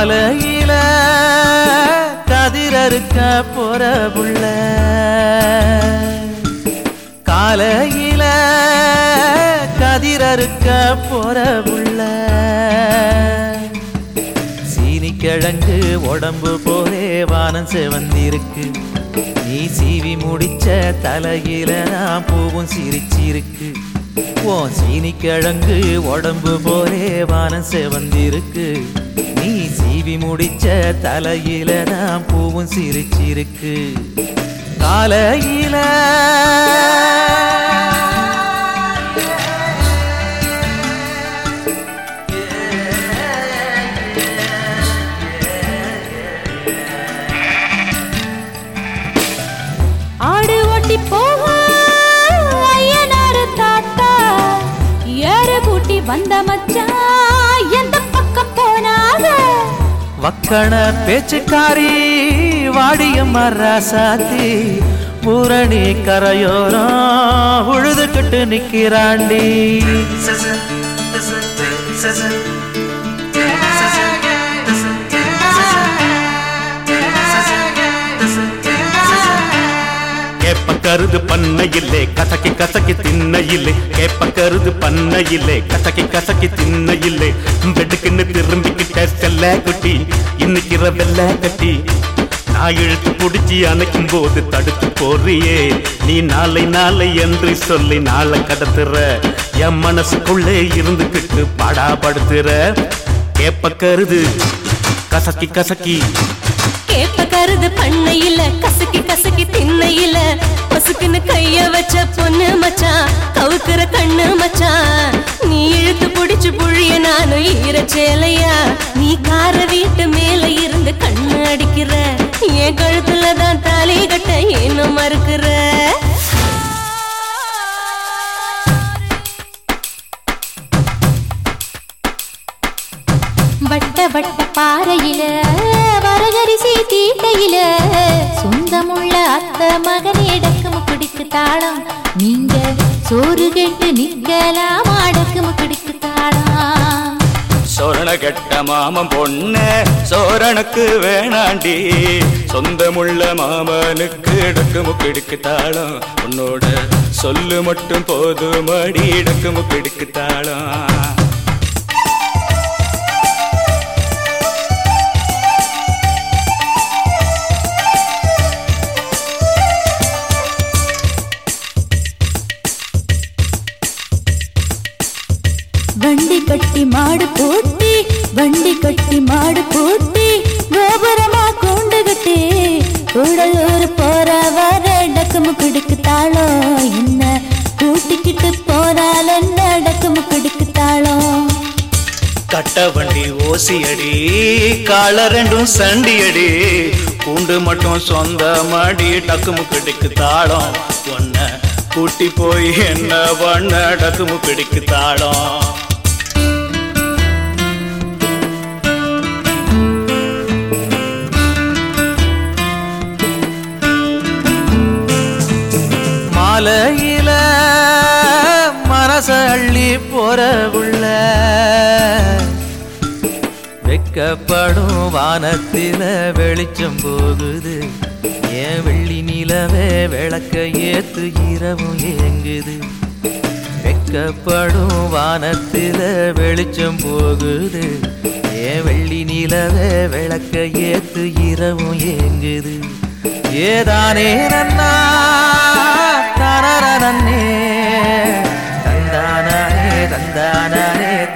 காலையில கதிரறுக்க போற புள்ள காலையில கதிரறுக்க போற புள்ள சீனி கிழங்கு உடம்பு போலே வானம் செவந்திருக்கு நீ சீவி முடிச்ச தலையில நான் பூவும் சிரிச்சிருக்கு ஓ சீனி கிழங்கு உடம்பு போலே வானம் செவந்திருக்கு நீ சீவி முடிச்ச தலையில நான் பூவும் சிரிச்சிருக்கு காலையில ஆடு ஓட்டி போக ஐயனாரு தாத்தா ஏறு கூட்டி வந்த மச்சான் எந்த பக்கம் போனாக வக்கண பேச்சுக்காரி வாடிய மராசாத்தி பூரணி கரையோரம் உழுதுகிட்டு நிக்கிறாண்டி கேப்ப கருது பண்ணையில்லே கசக்கி கசக்கி திண்ணையில்லே கேப்ப கருது பண்ணையில்லே கசக்கி கசக்கி திண்ணையில்லே வெட்டுக்குன்னு திரும்பிக்கிட்ட செல்ல குட்டி இன்னைக்கிற வெள்ள கட்டி நான் இழுத்து புடிச்சு அணைக்கும் போது தடுத்து போறியே நீ நாளை நாளை என்று சொல்லி நாளை கடத்துற என் மனசுக்குள்ளே இருந்துகிட்டு பாடாப்படுத்துற கேப்ப கருது கசக்கி கசக்கி கேப்ப கருது பண்ணையில கசக்கி கசக்கி திண்ணையில பசுக்குன்னு கைய வச்ச பொண்ணு மச்சான் கவுக்குற கண்ணு மச்சான் நீ இழுத்து புடிச்சு புழிய நானும் ஈர சேலையா நீ கார வீட்டு மேல இருந்து கண்ணு அடிக்கிற என் கழுத்துல தான் தாலி கட்ட என்ன மறுக்கிற வட்ட வட்ட பாறையில வரகரிசி தீட்டையில சொந்தமுள்ள அத்த மகனே டக்குமு குடிக்கு தாளம் நீங்க சோறு கேட்டு நிக்கலாம் அடக்குமு குடிக்கு தாளம் சோரண கெட்ட மாமன் பொண்ணு சோரனுக்கு வேணாண்டி சொந்தமுள்ள மாமனுக்கு இடக்கு முக்கிடுக்கு தாளம் உன்னோட சொல்லு மட்டும் போதும் அடி இடக்கு முக்கிடுக்கு தாளம் வண்டி கட்டி மாடு பூட்டி வண்டி கட்டி மாடு பூட்டி கோபுரமா கூண்டு கட்டி கூடலூர் போற வர டக்குமு கிடுக்கு தாளம் என்ன கூட்டிக்கிட்டு போறால் என்ன டக்குமு கிடுக்கு தாளம் கட்ட வண்டி ஓசி அடி கால ரெண்டும் சண்டி அடி கூண்டு மட்டும் சொந்த மாடி டக்கு முக்கடிக்கு தாளம் ஒன்ன கூட்டி போய் என்ன பண்ண டக்கு முக்கடிக்கு தாளம் மாலையில மனச அள்ளி போற உள்ள வெக்கப்படும் வானத்தில வெளிச்சம் போகுது ஏன் வெள்ளி நிலவே விளக்க ஏத்து இரவும் ஏங்குது வெக்கப்படும் வானத்தில வெளிச்சம் போகுது ஏன் வெள்ளி நிலவே விளக்க ஏத்து இரவும் ஏங்குது ஏதானே நன்னா தனரனே தந்தானே தந்தானே